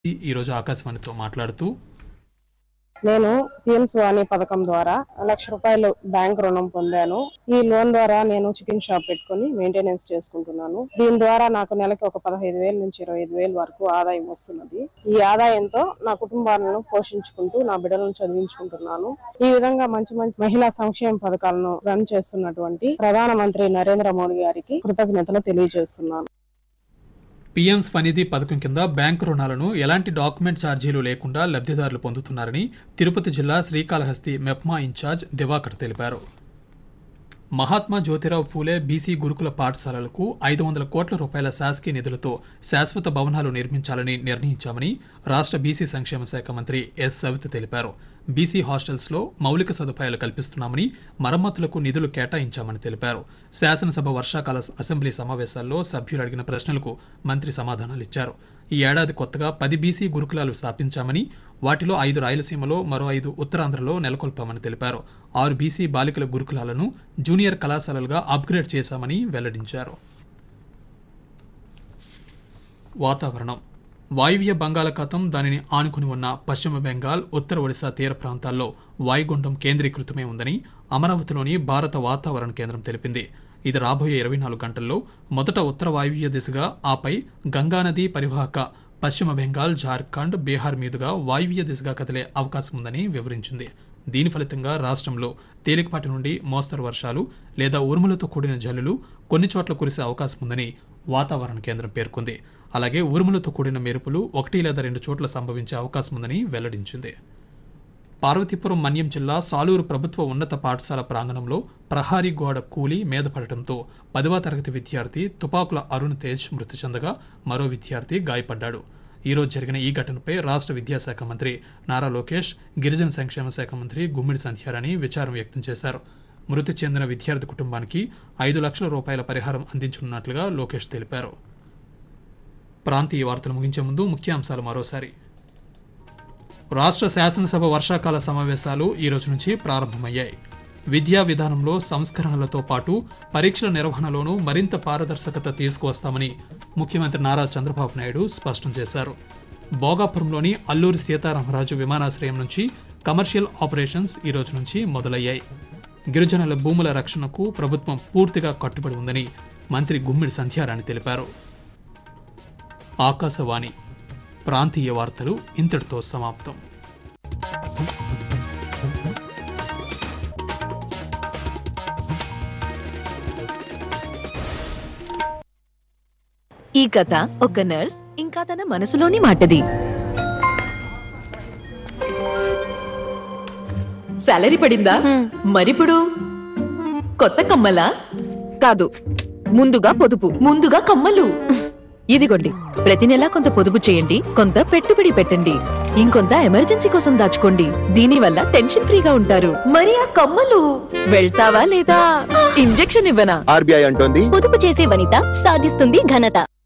ఈ- ఈరోజు ఆకాశవాణితో మాట్లాడుతూ నేను పిఎం స్వాని పథకం ద్వారా లక్ష రూపాయలు బ్యాంక్ రుణం పొందాను ఈ లోన్ ద్వారా నేను చికెన్ షాప్ పెట్టుకుని మెయింటెనెన్స్ చేసుకుంటున్నాను దీని ద్వారా నాకు నెలకి ఒక పదహైదు వేల నుంచి ఇరవై ఐదు వేల వరకు ఆదాయం వస్తున్నది ఈ ఆదాయంతో నా కుటుంబాలను పోషించుకుంటూ నా బిడ్డలను చదివించుకుంటున్నాను ఈ విధంగా మంచి మంచి మహిళా సంక్షేమ పథకాలను రన్ చేస్తున్నటువంటి ప్రధానమంత్రి నరేంద్ర మోడీ గారికి కృతజ్ఞతలు తెలియజేస్తున్నాను పీఎం స్వనిధి పథకం కింద బ్యాంకు రుణాలను ఎలాంటి డాక్యుమెంట్ ఛార్జీలు లేకుండా లబ్ధిదారులు పొందుతున్నారని తిరుపతి జిల్లా శ్రీకాళహస్తి మెప్మా ఇన్ఛార్జ్ దివాకర్ తెలిపారు మహాత్మా జ్యోతిరావు పూలే బీసీ గురుకుల పాఠశాలలకు ఐదు వందల కోట్ల రూపాయల శాసకీయ నిధులతో శాశ్వత భవనాలు నిర్మించాలని నిర్ణయించామని రాష్ట్ర బీసీ సంక్షేమ శాఖ మంత్రి ఎస్ సవిత తెలిపారు బీసీ హాస్టల్స్లో మౌలిక సదుపాయాలు కల్పిస్తున్నామని మరమ్మతులకు నిధులు కేటాయించామని తెలిపారు శాసనసభ వర్షాకాల అసెంబ్లీ సమావేశాల్లో సభ్యులు అడిగిన ప్రశ్నలకు మంత్రి సమాధానాలు ఇచ్చారు ఈ ఏడాది కొత్తగా పది బీసీ గురుకులాలు స్థాపించామని వాటిలో ఐదు రాయలసీమలో మరో ఐదు ఉత్తరాంధ్రలో నెలకొల్పామని తెలిపారు ఆరు బీసీ బాలికల గురుకులాలను జూనియర్ కళాశాలలుగా అప్గ్రేడ్ చేశామని వెల్లడించారు వాతావరణం వాయువ్య బంగాళాఖాతం దానిని ఆనుకుని ఉన్న పశ్చిమ బెంగాల్ ఉత్తర ఒడిశా తీర ప్రాంతాల్లో వాయుగుండం కేంద్రీకృతమై ఉందని అమరావతిలోని భారత వాతావరణ కేంద్రం తెలిపింది ఇది రాబోయే ఇరవై నాలుగు గంటల్లో మొదట ఉత్తర వాయువ్య దిశగా ఆపై గంగానది పరివాహక పశ్చిమ బెంగాల్ జార్ఖండ్ బీహార్ మీదుగా వాయువ్య దిశగా కదిలే అవకాశం ఉందని వివరించింది దీని ఫలితంగా రాష్ట్రంలో తేలికపాటి నుండి మోస్తరు వర్షాలు లేదా ఉరుములతో కూడిన జల్లులు కొన్ని చోట్ల కురిసే అవకాశం ఉందని వాతావరణ కేంద్రం పేర్కొంది అలాగే ఉరుములతో కూడిన మెరుపులు ఒకటి లేదా రెండు చోట్ల సంభవించే అవకాశం ఉందని వెల్లడించింది పార్వతీపురం మన్యం జిల్లా సాలూరు ప్రభుత్వ ఉన్నత పాఠశాల ప్రాంగణంలో ప్రహారీ గోడ కూలి మీద పడటంతో పదవ తరగతి విద్యార్థి తుపాకుల అరుణ్ తేజ్ మృతి చెందగా మరో విద్యార్థి గాయపడ్డాడు ఈరోజు జరిగిన ఈ ఘటనపై రాష్ట్ర విద్యాశాఖ మంత్రి నారా లోకేష్ గిరిజన సంక్షేమ శాఖ మంత్రి గుమ్మిడి సంధ్యారాణి విచారం వ్యక్తం చేశారు మృతి చెందిన విద్యార్థి కుటుంబానికి ఐదు లక్షల రూపాయల పరిహారం అందించనున్నట్లుగా లోకేష్ తెలిపారు ప్రాంతీయ వార్తలు ముగించే ముందు ముఖ్యాంశాలు మరోసారి రాష్ట్ర శాసనసభ వర్షాకాల సమావేశాలు ఈ రోజు నుంచి ప్రారంభమయ్యాయి విద్యా విధానంలో సంస్కరణలతో పాటు పరీక్షల నిర్వహణలోనూ మరింత పారదర్శకత తీసుకువస్తామని ముఖ్యమంత్రి నారా చంద్రబాబు నాయుడు స్పష్టం చేశారు భోగాపురంలోని అల్లూరి సీతారామరాజు విమానాశ్రయం నుంచి కమర్షియల్ ఆపరేషన్స్ ఈ రోజు నుంచి మొదలయ్యాయి గిరిజనుల భూముల రక్షణకు ప్రభుత్వం పూర్తిగా కట్టుబడి ఉందని మంత్రి గుమ్మిడి సంధ్యారాణి తెలిపారు ఆకాశవాణి ప్రాంతీయ వార్తలు ఇంతటితో సమాప్తం ఈ కథ ఒక నర్స్ ఇంకా తన మనసులోని మాటది సాలరీ పడిందా మరిప్పుడు కొత్త కమ్మలా కాదు ముందుగా పొదుపు ముందుగా కమ్మలు ఇదిగోండి ప్రతి నెలా కొంత పొదుపు చేయండి కొంత పెట్టుబడి పెట్టండి ఇంకొంత ఎమర్జెన్సీ కోసం దాచుకోండి దీనివల్ల టెన్షన్ ఫ్రీగా ఉంటారు మరి ఆ కమ్మలు వెళ్తావా లేదా ఇంజెక్షన్ ఇవ్వనా ఆర్బీఐ అంటోంది పొదుపు చేసే వనిత సాధిస్తుంది ఘనత